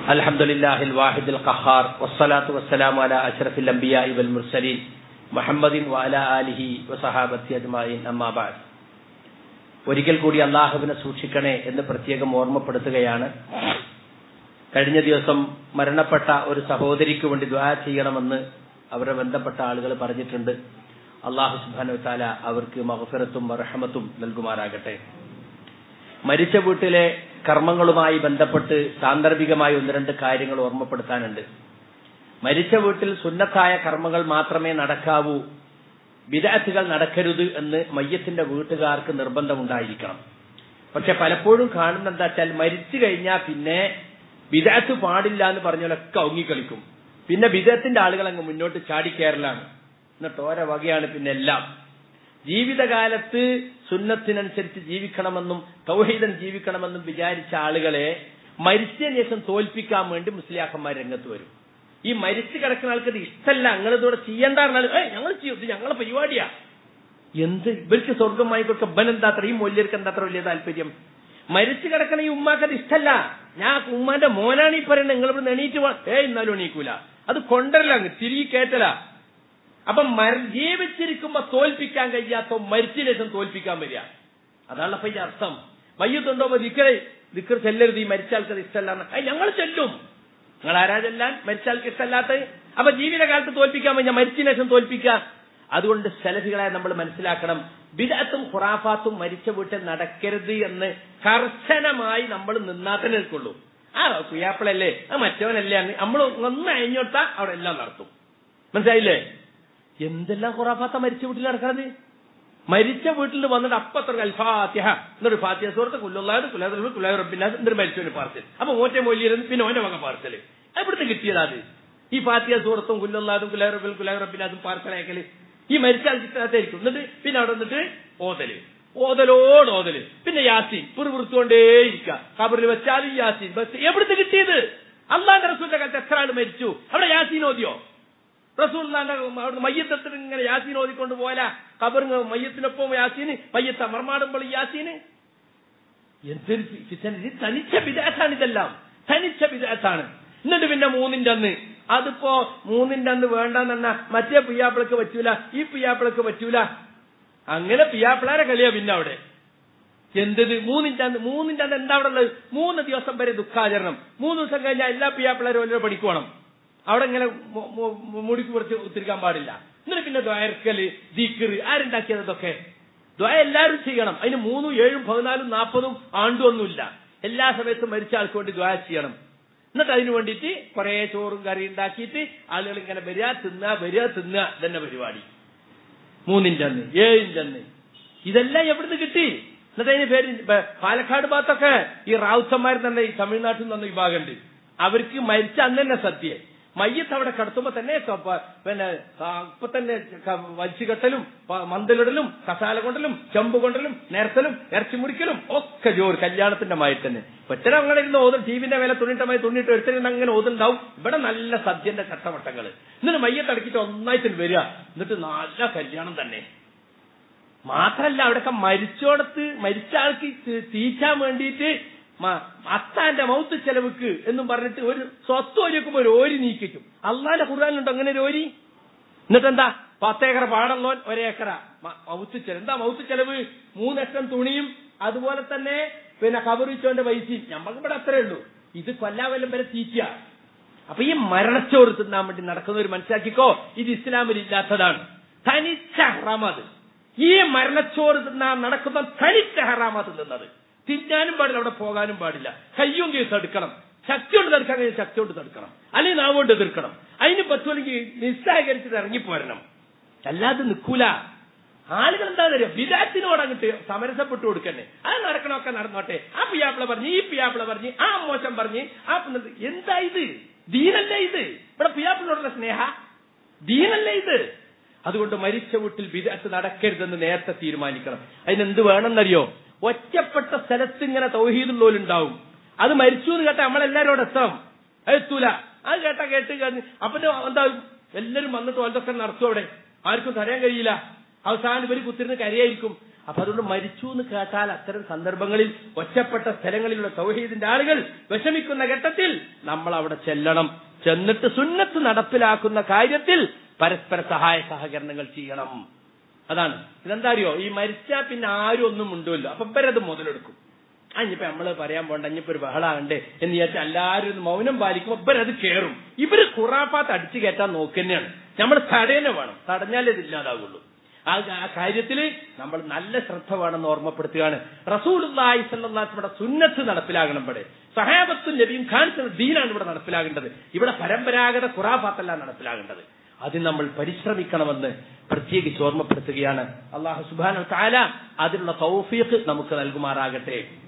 الحمد لله الواحد القهار والصلاة والسلام على أشرف الأنبياء والمرسلين محمد وعلى آله وصحابته أجمعين أما بعد ഒരിക്കൽ കൂടി അള്ളാഹുവിനെ സൂക്ഷിക്കണേ എന്ന് പ്രത്യേകം ഓർമ്മപ്പെടുത്തുകയാണ് കഴിഞ്ഞ ദിവസം മരണപ്പെട്ട ഒരു സഹോദരിക്ക് വേണ്ടി ദ്വാ ചെയ്യണമെന്ന് അവരെ ബന്ധപ്പെട്ട ആളുകൾ പറഞ്ഞിട്ടുണ്ട് അള്ളാഹു സുബാനു താല അവർക്ക് മഹഫിറത്തും റഹമത്തും നൽകുമാറാകട്ടെ മരിച്ച വീട്ടിലെ കർമ്മങ്ങളുമായി ബന്ധപ്പെട്ട് സാന്ദർഭികമായി ഒന്ന് രണ്ട് കാര്യങ്ങൾ ഓർമ്മപ്പെടുത്താനുണ്ട് മരിച്ച വീട്ടിൽ സുന്നത്തായ കർമ്മങ്ങൾ മാത്രമേ നടക്കാവൂ വിദാത്തുകൾ നടക്കരുത് എന്ന് മയ്യത്തിന്റെ വീട്ടുകാർക്ക് നിർബന്ധമുണ്ടായിരിക്കണം പക്ഷെ പലപ്പോഴും കാണുന്ന എന്താ വെച്ചാൽ മരിച്ചു കഴിഞ്ഞാൽ പിന്നെ വിദാത്ത് പാടില്ല എന്ന് പറഞ്ഞാലൊക്കെ ഒങ്ങിക്കളിക്കും പിന്നെ വിദത്തിന്റെ ആളുകൾ അങ്ങ് മുന്നോട്ട് ചാടിക്കയറലാണ് എന്നിട്ട് ഓരോ വകയാണ് പിന്നെ എല്ലാം ജീവിതകാലത്ത് സുന്നത്തിനനുസരിച്ച് ജീവിക്കണമെന്നും തൗഹീദൻ ജീവിക്കണമെന്നും വിചാരിച്ച ആളുകളെ മരിച്ചതിന് ശേഷം തോൽപ്പിക്കാൻ വേണ്ടി മുസ്ലിയാക്കന്മാർ രംഗത്ത് വരും ഈ മരിച്ചു കിടക്കുന്ന ആൾക്ക് ഇത് ഇഷ്ടമല്ല നിങ്ങൾ ഇതോടെ ചെയ്യേണ്ട ഞങ്ങൾ ചെയ്യും ഇത് ഞങ്ങളെ പരിപാടിയാ എന്ത് ഇവർക്ക് സ്വർഗം വാങ്ങിക്കൊടുക്ക ബൻ എന്താ അത്ര ഈ മൂല്യർക്ക് എന്താ അത്ര വലിയ താല്പര്യം മരിച്ചു കിടക്കണ ഈ ഉമ്മാക്ക് അത് ഇഷ്ടമല്ല ഞാൻ ഉമ്മാന്റെ മോനാണ് ഈ പറയുന്നത് നിങ്ങൾ ഇവിടെ എണീറ്റ് ഏ ഇന്നാലും എണീക്കൂല അത് കൊണ്ടല്ല അങ്ങ് തിരികെ കേട്ടല അപ്പൊ ജീവിച്ചിരിക്കുമ്പോ തോൽപ്പിക്കാൻ കഴിയാത്ത മരിച്ച ശേഷം തോൽപ്പിക്കാൻ വരിക അതാണ് അപ്പൊ ഇതിന്റെ അർത്ഥം മയ്യത്തുണ്ടോ ദിക്കറെ ദിക്കർ ചെല്ലരുത് ഈ മരിച്ച ആൾക്കത് ഇഷ്ടമല്ല ഞങ്ങൾ ചെല്ലും നിങ്ങൾ ആരാ ചെല്ലാൻ മരിച്ച ആൾക്ക് ഇഷ്ടമല്ലാത്ത അപ്പൊ ജീവിതകാലത്ത് തോൽപ്പിക്കാൻ കഴിഞ്ഞാൽ മരിച്ച ശേഷം തോൽപ്പിക്കാം അതുകൊണ്ട് സെലഫികളെ നമ്മൾ മനസ്സിലാക്കണം ബിദത്തും ഖുറാഫാത്തും മരിച്ച വീട്ടിൽ നടക്കരുത് എന്ന് കർശനമായി നമ്മൾ നിന്നാത്തന്നെ നിൽക്കുള്ളൂ ആ കുയാപ്പിളല്ലേ ആ മറ്റവനല്ലേ നമ്മൾ ഒന്ന് അഴിഞ്ഞോട്ടാ അവിടെ എല്ലാം നടത്തും മനസ്സിലായില്ലേ എന്തെല്ലാം ഖുറാഫാത്ത മരിച്ച വീട്ടിൽ നടക്കണത് മരിച്ച വീട്ടിൽ വന്നിട്ട് അപ്പത്ര അൽഫാത്തിഹ എന്നൊരു ഫാത്തിഹ സുഹൃത്ത് കുല്ലുള്ളാട് കുലാദ് കുലാ റബ്ബില്ലാസ് എന്നൊരു മരിച്ചവന് പാർസൽ അപ്പൊ ഓറ്റ മൊല്ലിയിരുന്നു പിന്നെ ഓന്റെ വക പാർസല് എവിടുന്ന് കിട്ടിയതാ അത് ഈ ഫാത്തിഹ സുഹൃത്തും കുല്ലുള്ളാദും കുലാ റബ്ബിൽ കുലാ റബ്ബില്ലാസും പാർസൽ അയക്കല് ഈ മരിച്ചാൽ കിട്ടാത്തായിരിക്കും എന്നിട്ട് പിന്നെ അവിടെ വന്നിട്ട് ഓതല് ഓതലോട് ഓതല് പിന്നെ യാസീൻ പുറവൃത്തുകൊണ്ടേയിരിക്കുക കബറിൽ വെച്ചാലും യാസീൻ എവിടുന്ന് കിട്ടിയത് അള്ളാന്റെ റസൂലിന്റെ കാലത്ത് എത്ര ആൾ മരിച്ചു അവിടെ യാസീൻ ഓതിയോ റസൂല്ലാന്റെ അവിടെ മയ്യത്തത്തിന് ഇങ്ങനെ യാസീൻ ഓതിക്കൊണ്ട് പോല കബർ മയ്യത്തിനൊപ്പം യാസീന് മയ്യത്ത് അമർമാടുമ്പോൾ യാസീന് എന്തൊരു ഇത് തനിച്ച വിദാസാണ് ഇതെല്ലാം തനിച്ച വിദാസാണ് എന്നിട്ട് പിന്നെ മൂന്നിന്റെ അന്ന് അതിപ്പോ മൂന്നിന്റെ അന്ന് വേണ്ടെന്ന മറ്റേ പിയാപ്പിളക്ക് പറ്റൂല ഈ പിയാപ്പിളക്ക് പറ്റൂല അങ്ങനെ പിയാപ്പിളാരെ കളിയാ പിന്നെ അവിടെ എന്തത് മൂന്നിന്റെ അന്ന് മൂന്നിന്റെ അന്ന് എന്താ അവിടെ ഉള്ളത് മൂന്ന് ദിവസം വരെ ദുഃഖാചരണം മൂന്ന് ദിവസം കഴിഞ്ഞാൽ എല്ലാ പിയാപ്പിളാരും ഓരോ പണിക്കോണം അവിടെ ഇങ്ങനെ മുടിക്ക് കുറച്ച് ഒത്തിരിക്കാൻ പാടില്ല എന്നിട്ട് പിന്നെ ദ്വയർക്കല് ദീക്കറ് ആരുണ്ടാക്കിയത് അതൊക്കെ ദ്വയ എല്ലാവരും ചെയ്യണം അതിന് മൂന്നും ഏഴും പതിനാലും നാൽപ്പതും ആണ്ടുമൊന്നുമില്ല എല്ലാ സമയത്തും മരിച്ച ആൾക്ക് വേണ്ടി ദ്വയ ചെയ്യണം എന്നിട്ട് അതിന് വേണ്ടിയിട്ട് കുറെ ചോറും കറി ഉണ്ടാക്കിയിട്ട് ആളുകൾ ഇങ്ങനെ വരിക തിന്നുക വരിക തിന്നുക ഇതന്നെ പരിപാടി മൂന്നിന്റെ അന്ന് ഏഴിന്റെ അന്ന് ഇതെല്ലാം എവിടുന്ന് കിട്ടി എന്നിട്ട് അതിന് പേര് പാലക്കാട് ഭാഗത്തൊക്കെ ഈ റാവുത്തന്മാർ തന്നെ ഈ തമിഴ്നാട്ടിൽ നിന്ന് വിഭാഗമുണ്ട് അവർക്ക് മരിച്ച അന്ന് തന്നെ സത്യം മയ്യത്ത് അവിടെ കടത്തുമ്പോ തന്നെ പിന്നെ ഇപ്പൊ തന്നെ വലിച്ചു കെട്ടലും മന്തലിടലും കസാല കൊണ്ടലും ചെമ്പ് കൊണ്ടലും നേരത്തലും ഇറച്ചി മുറിക്കലും ഒക്കെ ജോറ് കല്യാണത്തിന്റെ മായി തന്നെ ഒറ്റ അങ്ങനെ ഇരുന്ന് ഓതും ടീവിന്റെ മേലെ തുണിട്ടമായി തുണിയിട്ട് ഒരുത്തരുണ്ട് അങ്ങനെ ഓതുണ്ടാവും ഇവിടെ നല്ല സദ്യന്റെ ചട്ടവട്ടങ്ങള് എന്നിട്ട് മയ്യത്ത് അടക്കിട്ട് ഒന്നായിട്ട് വരിക എന്നിട്ട് നല്ല കല്യാണം തന്നെ മാത്രല്ല അവിടെയൊക്കെ മരിച്ചോടത്ത് മരിച്ച ആൾക്ക് തീറ്റാൻ വേണ്ടിയിട്ട് അത്താന്റെ മൗത്ത് ചെലവുക്ക് എന്നും പറഞ്ഞിട്ട് ഒരു സ്വത്ത് ഒരുക്കുമ്പോ ഒരു ഓരി നീക്കിക്കും അള്ളാന്റെ ഖുർആാനുണ്ടോ അങ്ങനെ ഒരു ഓരി എന്നിട്ട് എന്താ പത്തേക്കറ പാടല്ലോ ഒരേക്കറ മൗത്ത് ചെലവ് എന്താ മൗത്ത് ചെലവ് മൂന്നക്കം തുണിയും അതുപോലെ തന്നെ പിന്നെ കബറിച്ചോന്റെ പൈസയും ഞമ്മക്ക് ഇവിടെ അത്രേ ഉള്ളൂ ഇത് കൊല്ലാവല്ലം വരെ തീറ്റ അപ്പൊ ഈ മരണച്ചോറ് തിന്നാൻ വേണ്ടി നടക്കുന്നവർ മനസ്സിലാക്കിക്കോ ഇത് ഇസ്ലാമിൽ ഇല്ലാത്തതാണ് തനിച്ച ഹറാമത് ഈ മരണച്ചോറ് തിന്നാൻ നടക്കുന്ന തനിച്ച ഹറാമത്ത് നിന്നത് തിന്നാനും പാടില്ല അവിടെ പോകാനും പാടില്ല കയ്യും കേസ് എടുക്കണം ശക്തി കൊണ്ട് തടുക്കാൻ കഴിഞ്ഞാൽ ശക്തി കൊണ്ട് തടുക്കണം അല്ലെങ്കിൽ നാവുകൊണ്ട് എതിർക്കണം അതിന് പറ്റുമെങ്കിൽ നിസ്സഹകരിച്ചിട്ട് ഇറങ്ങിപ്പോരണം അല്ലാതെ നിൽക്കൂല ആളുകൾ എന്താ അറിയാം വിദാത്തിനോട് അങ്ങോട്ട് സമരസപ്പെട്ടു കൊടുക്കന്നെ അത് നടക്കണമൊക്കെ നടന്നോട്ടെ ആ പിയാപ്പിള പറഞ്ഞ് ഈ പിയാപ്പിള പറഞ്ഞ് ആ മോശം പറഞ്ഞ് ആ എന്താ ഇത് ദീനല്ലേ ഇത് ഇവിടെ പിയാപ്പിളോടുള്ള സ്നേഹ ദീനല്ലേ ഇത് അതുകൊണ്ട് മരിച്ച വീട്ടിൽ വിദാത്ത് നടക്കരുതെന്ന് നേരത്തെ തീരുമാനിക്കണം അതിനെന്ത് വേണമെന്നറിയോ ഒറ്റപ്പെട്ട സ്ഥലത്ത് ഇങ്ങനെ തൗഹീദുള്ളവരുണ്ടാവും അത് മരിച്ചു എന്ന് കേട്ടാ നമ്മളെല്ലാരും അവിടെ എത്തണം അത് എത്തൂല അത് കേട്ടാ കേട്ട് കഴിഞ്ഞ് അപ്പൊ എന്താ എല്ലാരും വന്നിട്ട് ഓലതൊക്കെ നടത്തും അവിടെ ആർക്കും തരാൻ കഴിയില്ല അവസാനം ഇവര് കുത്തിരുന്ന് കരയായിരിക്കും അപ്പൊ അതുകൊണ്ട് മരിച്ചു എന്ന് കേട്ടാൽ അത്തരം സന്ദർഭങ്ങളിൽ ഒറ്റപ്പെട്ട സ്ഥലങ്ങളിലുള്ള സൗഹീദിന്റെ ആളുകൾ വിഷമിക്കുന്ന ഘട്ടത്തിൽ നമ്മൾ അവിടെ ചെല്ലണം ചെന്നിട്ട് സുന്നത്ത് നടപ്പിലാക്കുന്ന കാര്യത്തിൽ പരസ്പര സഹായ സഹകരണങ്ങൾ ചെയ്യണം അതാണ് ഇതെന്താ അറിയോ ഈ മരിച്ചാൽ പിന്നെ ആരും ഒന്നും ഉണ്ടല്ലോ അപ്പൊ ഇവരത് മുതലെടുക്കും ആ ഇനിയിപ്പോ നമ്മള് പറയാൻ പോണ്ട ഇനിയിപ്പോ ഒരു ബഹളാണ്ട് എന്ന് വിചാരിച്ചാൽ എല്ലാവരും ഒന്ന് മൗനം പാലിക്കും ഇവരത് കയറും ഇവര് ഖുറാഫാത്ത് അടിച്ചു കയറ്റാൻ നോക്കുന്നതാണ് നമ്മൾ തടയനെ വേണം തടഞ്ഞാലേ ഇത് ഇല്ലാതാവുള്ളൂ ആ ആ കാര്യത്തിൽ നമ്മൾ നല്ല ശ്രദ്ധ വേണമെന്ന് ഓർമ്മപ്പെടുത്തുകയാണ് റസൂലുള്ളാഹി സ്വല്ലല്ലാഹുടെ സുന്നത്ത് നടപ്പിലാകണം ഇവിടെ സഹാബത്തും നബിയും കാണിച്ച ദീനാണ് ഇവിടെ നടപ്പിലാകേണ്ടത് ഇവിടെ പരമ്പരാഗത ഖുറാഫാത്തല്ല നടപ്പിലാകേണ്ടത് അതിന് നമ്മൾ പരിശ്രമിക്കണമെന്ന് പ്രത്യേകിച്ച് ഓർമ്മപ്പെടുത്തുകയാണ് അള്ളാഹു സുബാന താല അതിനുള്ള തൗഫീഖ് നമുക്ക് നൽകുമാറാകട്ടെ